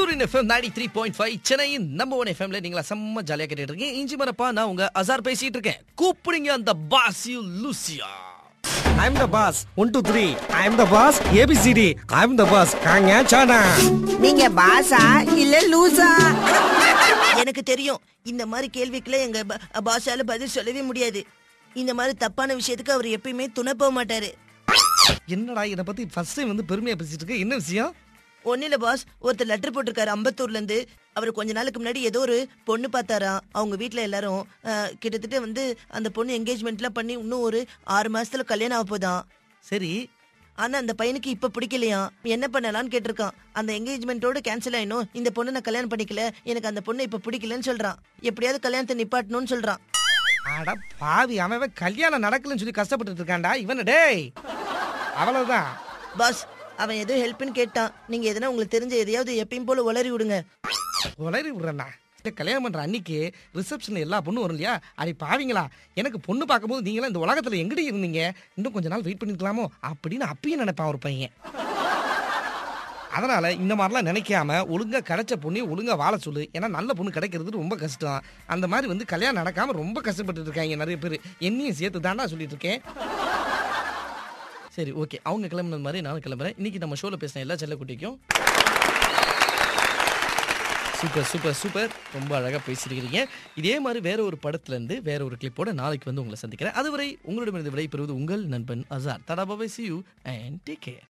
சூரியன் FM ninety three point five சென்னையின் number one எஃப்எம்ல நீங்களா செம்ம ஜாலியா கேட்டுட்டு இருக்கீங்க இஞ்சி மரப்பா நான் உங்க அசார் பேசிட்டு இருக்கேன் கூப்பிடுங்க அந்த பாஸ் யூ லூசியா I'm the boss. One, two, three. I'm the boss. ABCD. I'm the boss. காங்க சானா நீங்க பாசா இல்ல லூசா எனக்கு தெரியும் இந்த மாதிரி கேள்விக்குள்ள எங்க ப- பாஷால பதில் சொல்லவே முடியாது இந்த மாதிரி தப்பான விஷயத்துக்கு அவர் எப்பயுமே துணை போக மாட்டாரு என்னடா இதை பத்தி ஃபர்ஸ்ட் டைம் வந்து பெருமையா பேசிட்டு இருக்க என்ன விஷயம் ஒன்னில பாஸ் ஒருத்தர் லெட்டர் போட்டிருக்காரு அம்பத்தூர்ல இருந்து அவர் கொஞ்ச நாளுக்கு முன்னாடி ஏதோ ஒரு பொண்ணு பார்த்தாராம் அவங்க வீட்ல எல்லாரும் அஹ், கிட்டத்தட்ட வந்து அந்த பொண்ணு என்கேஜ்மெண்ட்லாம் பண்ணி இன்னும் ஒரு ஆறு மாசத்துல கல்யாணம் ஆக போதாம் சரி ஆனா அந்த பையனுக்கு இப்ப பிடிக்கலையாம் என்ன பண்ணலாம்னு கேட்டிருக்கான் அந்த என்கேஜ்மெண்ட்டோட கேன்சல் ஆயிடும் இந்த பொண்ணு நான் கல்யாணம் பண்ணிக்கல எனக்கு அந்த பொண்ணு இப்ப பிடிக்கலன்னு சொல்றான் எப்படியாவது கல்யாணத்தை நிப்பாட்டணும்னு சொல்றான் அட பாவி அவன் அவன் கல்யாணம் நடக்கலன்னு சொல்லி கஷ்டப்பட்டுட்டு இருக்கான்டா இவன டேய் அவ்வளவுதான் பாஸ் அவன் ஏதோ ஹெல்ப்னு கேட்டான் நீங்க எதனா உங்களுக்கு தெரிஞ்ச எதையாவது எப்பயும் போல உளறி விடுங்க உளறி விடுறேண்ணா இந்த கல்யாணம் பண்ற அன்னைக்கு ரிசப்ஷன்ல எல்லா பொண்ணும் வரும் இல்லையா அடி பாவிங்களா எனக்கு பொண்ணு பார்க்கும்போது நீங்களாம் இந்த உலகத்துல எங்கடி இருந்தீங்க இன்னும் கொஞ்ச நாள் வெயிட் பண்ணிருக்கலாமோ அப்படின்னு அப்பயும் நினைப்பான் ஒரு பையன் அதனால இந்த மாதிரிலாம் நினைக்காம ஒழுங்கா கிடைச்ச பொண்ணு ஒழுங்கா வாழ சொல்லு ஏன்னா நல்ல பொண்ணு கிடைக்கிறது ரொம்ப கஷ்டம் அந்த மாதிரி வந்து கல்யாணம் நடக்காம ரொம்ப கஷ்டப்பட்டு இருக்காங்க நிறைய பேர் என்னையும் சேர்த்து தாண்டா சொல்லிட்டு இருக்கேன் சரி ஓகே அவங்க கிளம்புனது மாதிரி நானும் கிளம்புறேன் இன்னைக்கு நம்ம ஷோல பேசின எல்லா செல்லக்குட்டிக்கும் சூப்பர் சூப்பர் சூப்பர் ரொம்ப அழகா பேசியிருக்கிறீங்க இதே மாதிரி வேற ஒரு படத்துல இருந்து வேற ஒரு கிளிப்போட நாளைக்கு வந்து உங்களை சந்திக்கிறேன் அதுவரை உங்களிடமிருந்து விடைபெறுவது உங்கள் நண்பன் அசார் தடா பாபை see you and take care